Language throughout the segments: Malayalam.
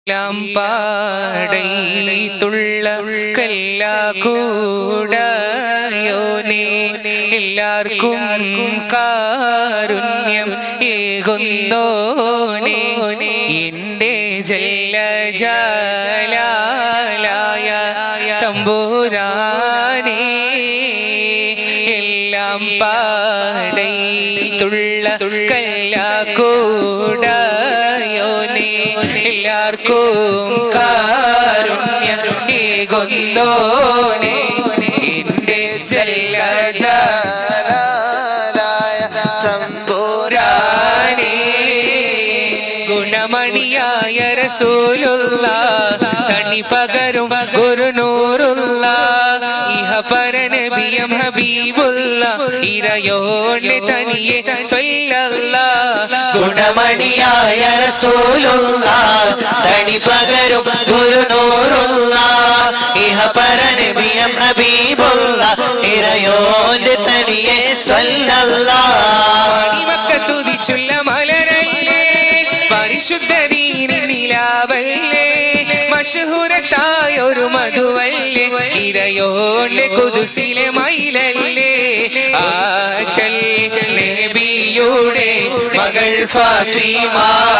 എല്ലാം പാടൈത്തുള്ള കല്ലാകൂടയോനെ എല്ലാവർക്കും കാരുണ്യം ഏകുന്നോനെ എന്റെ ജല്ല ജലാലായ തമ്പൂരാനേ എല്ലാം പാടൈത്തുള്ള കല്ലാകൂടയോനെ എല്ലാവർക്കും കാരുണ്യം ഏകുന്നോനെ എന്റെ ജല്ല ജലാലായ തമ്പുരാനേ ഗുണമണിയായ റസൂലുള്ള തണി പകരും ഗുരുനൂറുള്ള ഇഹ പരനബിയം ഹബീബുള്ള ഇരയോനെ തനിയെ സ്വല്ലല്ല ഗുണമണിയായ റസൂലുള്ള തണി പകരും ഗുരുനൂറുള്ള ഇഹ പരനബിയം ഹബീബുള്ള ഇറയോന്റെ തനിയെ സ്വല്ലല്ല തുതിച്ചുള്ള മലരല്ലേ പരിശുദ്ധ ദീനിൻ നിലാവല്ലേ മഷഹൂരത്തായ ഒരു മധുവല്ലേ ഇരയോന്റെ കുതുസിലെ മയിലല്ലേ ആറ്റൽ നബിയുടെ മകൾ ഫാത്തിമ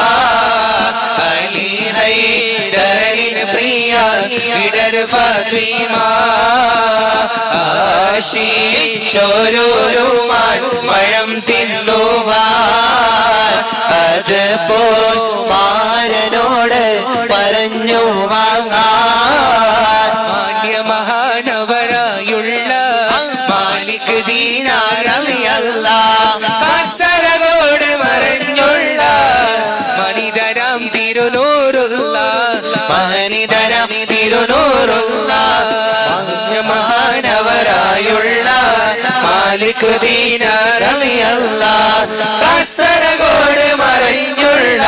അലി ഹൈദരിന് പ്രിയ ഇടർ ഫാത്തിമ ആശിച്ചോരോരുമാൻ പഴം തിന്നുവാൻ അത് പോൽ മാരനോട് പറഞ്ഞു വാങ്ങാൻ മാന്യ മഹാനവരായുള്ള മാലിക് ദീനാരല്ല കാസരഗോഡ് മറഞ്ഞുള്ള മനിതരാം തിരുനൂറുള്ള മനിതരം തിരുനൂറുള്ള മഹാനവരായുള്ള മാലിക് ദീനാരല്ല കാസരഗോഡ് മറഞ്ഞുള്ള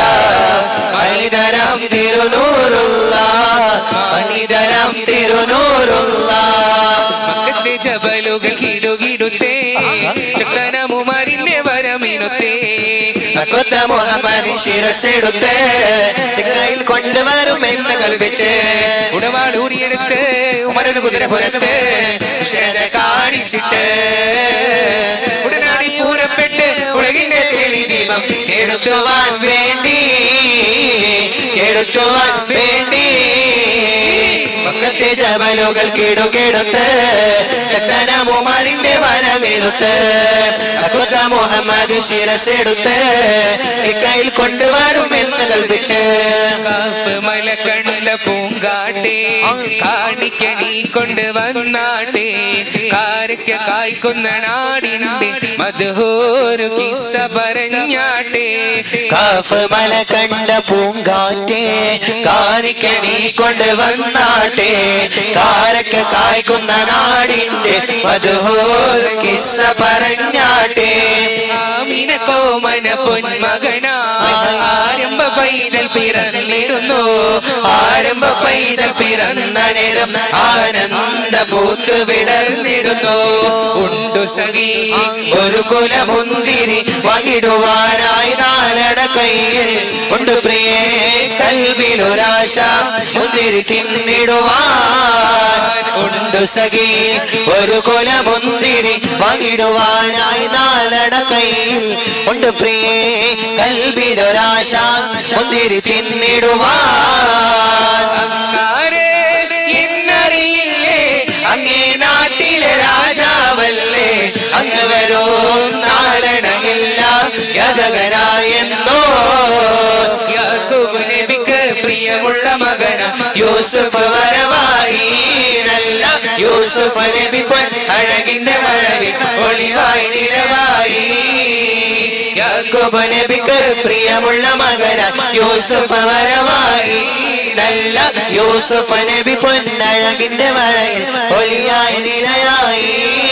മനിതരം തിരുനൂറുള്ള മനിതരം തിരുനൂറുള്ള മക്കത്തെ ജബലുകൾ കിടുകിടുത്തേ ചക്രനമുമാരിന്റെ വരമിനുത്തേ കൊത്ത മുഹമ്മദ് ശിരസെടുത്ത് കയ്യിൽ കൊണ്ടുവരും എന്ന് കൽപ്പിച്ച് ഉടവാളൂരിയെടുത്ത് ഉമരത് കുതിരപുരത്ത് ശരത കാണിച്ചിട്ട് ഉടനാടി പൂരപ്പെട്ട് ഉലകിന്റെ തെളി ദീപം എടുത്തുവാൻ വേണ്ടി എടുത്തുവാൻ വേണ്ടി മക്കത്തെ ജബലുകൾ കിടുകിടുത്ത് ശക്തനമുമാരിന്റെ വനമെടുത്ത് അക്കൊത്ത മുഹമ്മദ് ശിരസെടുത്ത് കയ്യിൽ കൊണ്ടുവരും എന്ന് കൽപ്പിച്ച് കാഫ് മല കണ്ട പൂങ്കാട്ടെ കാണിക്ക നീ കൊണ്ടുവന്നാട്ടെ കാരയ്ക്ക കായ്ക്കുന്ന നാടിന്റെ മധുഹോരു കിസ്സ പറഞ്ഞാട്ടെ കാഫ് മല കണ്ട പൂങ്കാറ്റേ കാരിക്ക നീ കൊണ്ട് വന്നാട്ടെ കാരക്ക കായ്ക്കുന്ന നാടിന്റെ മധുഹോർ കിസ്സ പറഞ്ഞാട്ടെ ആമിന കോമന പൊന്മകനാ ആരംഭ പൈതൽ പിറന്നിടുന്നു ആരംഭ പൈതൽ പിറന്ന നേരം ആനന്ദ പൂത്ത് വിടർന്നിടുന്നു ഉണ്ടു സഖി ഒരു കുലമുന്തിരി വാങ്ങിടുവാനായി നാലട കയ്യിൽ ഉണ്ട് പ്രിയേ കൽവിലൊരാശ മുന്തിരി തിന്നിടുവാൻ ഉണ്ട് സഖി ഒരു കുലമുന്തിരി വാങ്ങിടുവാനായി നാലട കയ്യിൽ ഉണ്ട് പ്രിയേ കൽവിലൊരാശ മുന്തിരി തിന്നിടുവാൻ അങ്ങാരെ എന്നറിയില്ലേ അങ്ങേ നാട്ടിലെ രാജാവല്ലേ അങ്ങ് വരോ നാരണമില്ല യജകനായെന്നോ യാക്കൂബ് നബിക്ക് പ്രിയമുള്ള മകന യൂസുഫ് വരവായി നല്ല യൂസുഫ് നബി പൊൻ അഴകിന്റെ മഴവിൽ ഒളിവായി നിലവായി യാക്കൂബ് നബിക്ക് പ്രിയമുള്ള മകന യൂസുഫ് വരവായി നല്ല യൂസുഫ് നബി പൊന്നഴകിന്റെ മഴയിൽ ഒളിയായി നിലയായി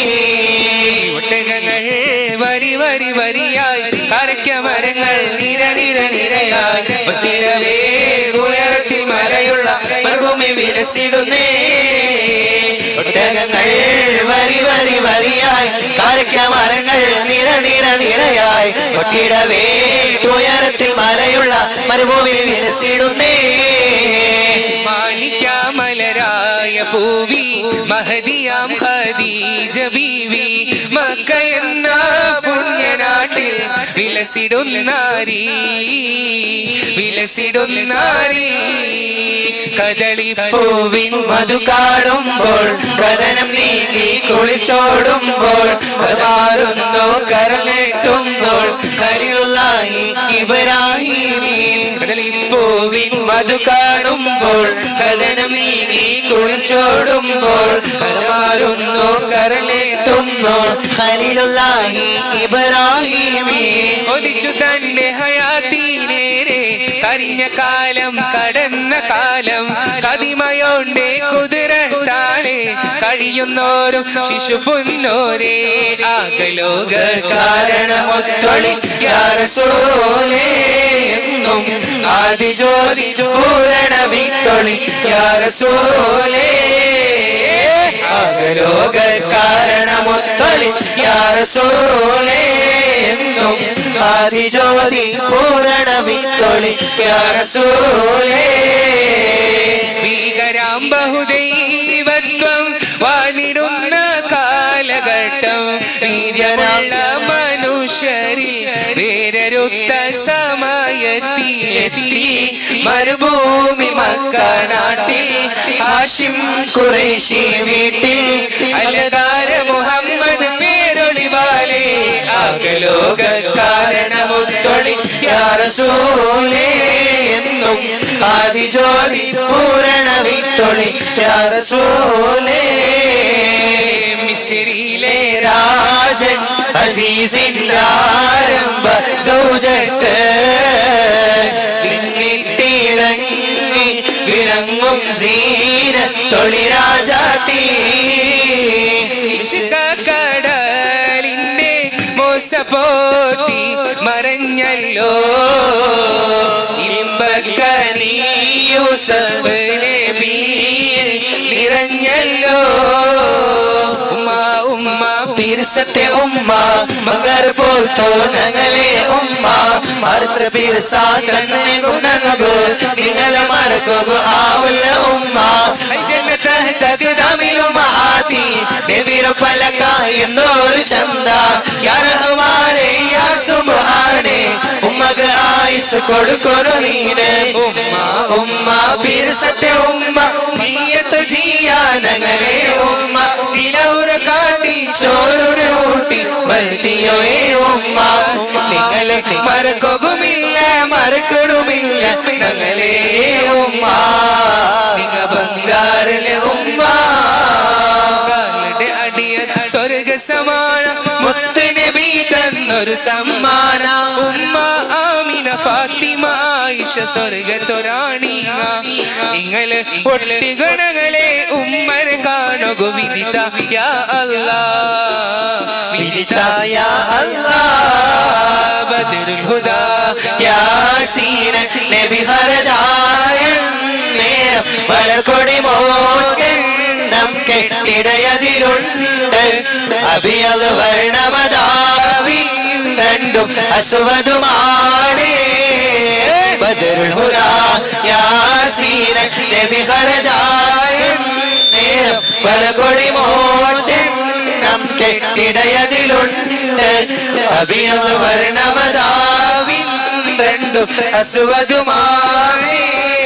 ഒട്ടകങ്ങൾ വരി വരി വരിയായി കരയ്ക്ക മരങ്ങൾ നിര നിര നിരയായി ഒത്തിരവേ ഉയരത്തിൽ മരയുള്ള മരുഭൂമി വിലസിടുന്നേ ഒട്ടകങ്ങൾ വരി വരി വരിയായി കാരക്ക മരങ്ങൾ നിര നിര നിരയായി ഒട്ടിടവേ ഉയരത്തിൽ മലയുള്ള മരുഭൂമി വിലസിടുന്നേ മാണിക്യാമലരായ പൂവി മഹദിയാം ഖദീജ ബീവി മക്ക എന്ന പുണ്യനാട്ടിൽ വിലസിടുന്നാരി വിലസിടുന്നാരി കദളിപ്പൂവിൻ മധു കാണുമ്പോൾ കഥനം നീങ്ങി കുളിച്ചോടുമ്പോൾ മാറുന്നു കരലേറ്റുമ്പോൾ കരിലുള്ളായി ഇബ്രാഹിമി കദളിപ്പൂവിൻ മധു കാണുമ്പോൾ കഥനം നീങ്ങി കുളിച്ചോടുമ്പോൾ മാറുന്നു കരലേറ്റുന്നു ഖലീലുള്ളാഹി ഇബ്രാഹിമി ഒതിച്ചു തന്റെ ഹയാത്തീനേരെ കരിഞ്ഞ കാലം കടന്ന കാലം കതിമയോണ്ടേ കുതിരത്താലെ കഴിയുന്നോരും ശിശു പുന്നോരേ ആകലോക കാരണമൊത്തൊളി യാരസോലേ എന്നും ആദിജ്യോതി പൂരണ വിത്തൊളി യാരസോലേ ആകലോക കാരണമൊത്തൊളി യാരസോലേ എന്നും ആദിജ്യോതി പൂരണ വിത്തൊളി യാരസോലേ ഭീകരാം ബഹുദൈവത്വം വാണിടുന്ന കാലഘട്ടം വീര്യനുള്ള മനുഷ്യരിൽ വേരരുത്ത സമയത്തിലെത്തി മരുഭൂമി മക്ക നാട്ടിൽ ഹാഷിം ഖുറൈശി വീട്ടിൽ അലതാര മുഹമ്മദ് പേരൊളിവാലേ അകലോക കാരണമൊത്തൊളി യാറസൂലേ എന്നും ആദിജ്യോതി പൂരണ വിത്തൊളി യാറസൂലേ മിസിരിയിലെ രാജൻ അസീസിന്റെ ആരംഭ സൗജത്ത് വിണ്ണിത്തിളങ്ങി വിളങ്ങും സീന തൊളിരാജാത്തി ഇഷ്ക കടലിന്റെ മോസപോത്തി മറഞ്ഞല്ലോ ഇമ്പക്കനി യൂസഫ് നബിയിൽ നിറഞ്ഞല്ലോ ഉമ്മ ഉമ്മ പീർസത്തെ ഉമ്മ മകർ പോൽ തോന്നങ്ങളെ ഉമ്മ മറുത്ത പീർസ തന്നെ ഗുണങ്ങു നിങ്ങളെ മറക്കുക ആവല്ല ഉമ്മ തകതാമിലും ആദി നബിര പലക എന്നൊരു ചന്ത യാരഹമാരെ യാ സുബ്ഹാനെ ഉമ്മക്ക് ആയുസ് കൊടുക്കൊരു നീന് ഉമ്മ ഉമ്മ പീർസത്തെ ഉമ്മ ജീയത്ത് ജീയാനങ്ങളെ ഉമ്മ വിനൗര കാട്ടി ചോറുര ഊട്ടി വരുത്തിയോയേ ഉമ്മ നിങ്ങളെ മറക്കൊകുമില്ല മറക്കടുമില്ല ഞങ്ങളെ ഉമ്മ നിങ്ങ ബംഗാറിലെ ഉമ്മ കാലിന്റെ അടിയൻ സ്വർഗ സമാന മുത്ത് നബി തന്നൊരു സമ്മാന ഉമ്മ ആമിന ഫാത്തിമ ആയിഷ സ്വർഗത്തൊരാണിക നിങ്ങള് ഒട്ടിഗണങ്ങളെ ഉമ്മര കാണുക വിദിത യാ അല്ലാ വിദിത വിദിതായ അല്ലാ ബദറുൽ ഹുദാ യാസീന നബി ഹരജായ നേരം വളർക്കൊടി മോർക്കെണ്ണം കെട്ടിടയതിലുണ്ട് അഭിയത് വർണ്ണമതാവി രണ്ടും അസുവതുമാണേ ബദറുൽ ഹുദ യാസീന നബി ഹരജായ നേരം വളർക്കൊടി മോർക്കെണ്ണം കെട്ടിടയതിലുണ്ട് അഭിയത് വർണ്ണമതാവിൻ രണ്ടും അസുവതുമാണേ